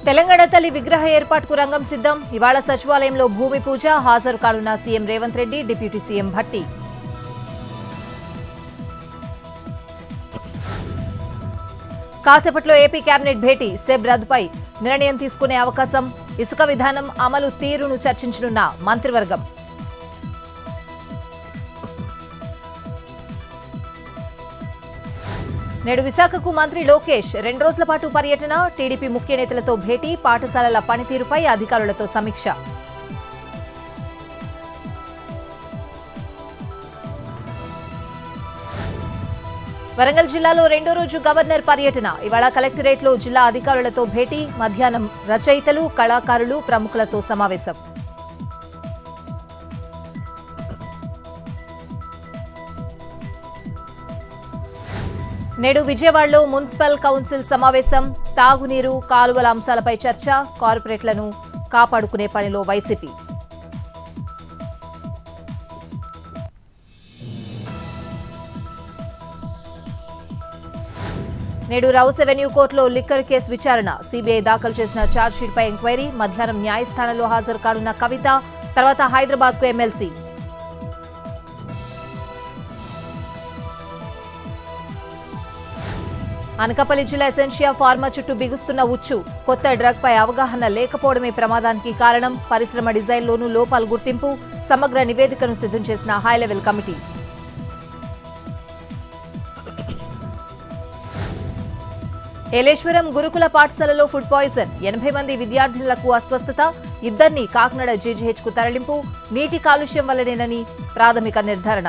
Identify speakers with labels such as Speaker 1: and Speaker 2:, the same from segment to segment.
Speaker 1: తెలంగాణ తల్లి విగ్రహ ఏర్పాటుకు రంగం సిద్ధం ఇవాళ సచివాలయంలో భూమి పూజ హాజరు కానున్న CM Revanth Reddy deputy CM Bhatti కాసేపట్లో ఏపీ కేబినెట్ భేటీ సెబ్ రద్దుపై నిర్ణయం తీసుకునే అవకాశం ఇసుక విధానం అమలు తీరును చర్చించనున్న మంత్రివర్గం నేడు విశాఖకు మంత్రి లోకేష్ రెండు రోజుల పాటు పర్యటన టీడీపీ ముఖ్య నేతలతో భేటీ పాఠశాలల పనితీరుపై అధికారులతో సమీక్ష వరంగల్ జిల్లాలో రెండో రోజు గవర్నర్ పర్యటన ఇవాళ కలెక్టరేట్లో జిల్లా అధికారులతో భేటీ మధ్యాహ్నం రచయితలు కళాకారులు ప్రముఖులతో సమావేశం నేడు విజయవాడలో మున్సిపల్ కౌన్సిల్ సమావేశం తాగునీరు కాలువల అంశాలపై చర్చ కార్పొరేట్లను కాపాడుకునే పనిలో వైసీపీ నేడు రౌస్ అవెన్యూ కోర్టులో లిక్కర్ కేసు విచారణ సీబీఐ దాఖలు చేసిన ఛార్జ్షీట్పై ఎంక్వైరీ మధ్యాహ్నం న్యాయస్థానంలో హాజరు కానున్న కవిత తర్వాత హైదరాబాద్కు ఎమ్మెల్సీ అనకాపల్లి జిల్లా ఎసెన్షియా ఫార్మా చుట్టూ బిగుస్తున్న ఉచ్చు కొత్త డ్రగ్ పై అవగాహన లేకపోవడమే ప్రమాదానికి కారణం పరిశ్రమ డిజైన్లోనూ లోపాలు గుర్తింపు సమగ్ర నివేదికను సిద్ధం చేసిన హై లెవెల్ కమిటీ ఏలేశ్వరం గురుకుల పాఠశాలలో ఫుడ్ పాయిజన్ ఎనభై మంది విద్యార్థినులకు అస్వస్థత ఇద్దరిని కాకినాడ జీజీహెచ్కు తరలింపు నీటి కాలుష్యం వల్లనేనని ప్రాథమిక నిర్ధారణ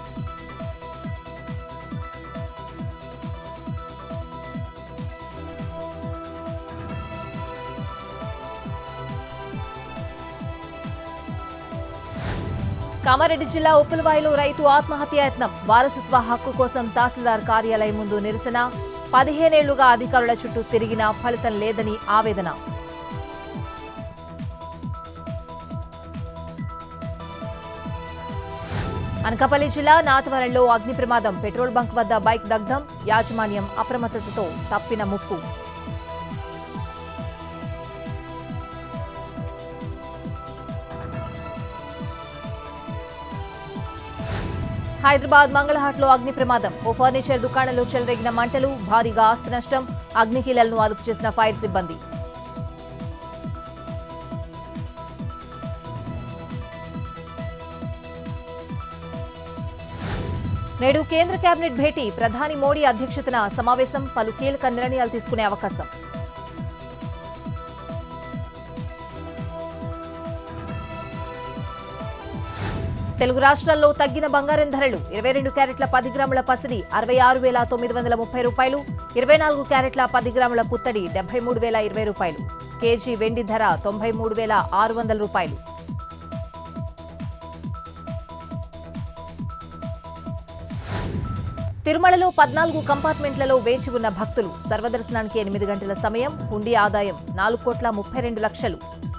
Speaker 1: కామారెడ్డి జిల్లా ఉప్పలవాయిలో రైతు ఆత్మహత్యాయత్నం వారసత్వ హక్కు కోసం తహసీల్దార్ కార్యాలయం ముందు నిరసన పదిహేనేళ్లుగా అధికారుల చుట్టూ తిరిగినా ఫలితం లేదని ఆవేదన అనకాపల్లి జిల్లా నాతవరంలో అగ్ని ప్రమాదం పెట్రోల్ బంక్ వద్ద బైక్ దగ్ధం యాజమాన్యం అప్రమత్తతతో తప్పిన ముప్పు హైదరాబాద్ మంగళహాట్లో అగ్ని ప్రమాదం ఓ ఫర్నిచర్ దుకాణంలో చెలరేగిన మంటలు భారీగా ఆస్తి నష్టం అగ్నికీలలను అదుపు చేసిన ఫైర్ సిబ్బంది నేడు కేంద్ర కేబినెట్ భేటీ ప్రధాని మోడీ అధ్యక్షతన సమావేశం పలు కీలక నిర్ణయాలు తీసుకునే అవకాశం తెలుగు రాష్ట్రాల్లో తగ్గిన బంగారం ధరలు ఇరవై రెండు క్యారెట్ల పది గ్రాముల పసిడి అరవై ఆరు వేల తొమ్మిది వందల ముప్పై రూపాయలు ఇరవై నాలుగు క్యారెట్ల పది గ్రాముల పుత్తడి డెబ్బై మూడు వేల ఇరవై రూపాయలు కేజీ వెండి ధర తొంభై మూడు వేల ఆరు వందల రూపాయలు తిరుమలలో పద్నాలుగు కంపార్ట్మెంట్లలో వేచి ఉన్న భక్తులు సర్వదర్శనానికి ఎనిమిది గంటల సమయం హుండీ ఆదాయం నాలుగు కోట్ల ముప్పై రెండు లక్షలు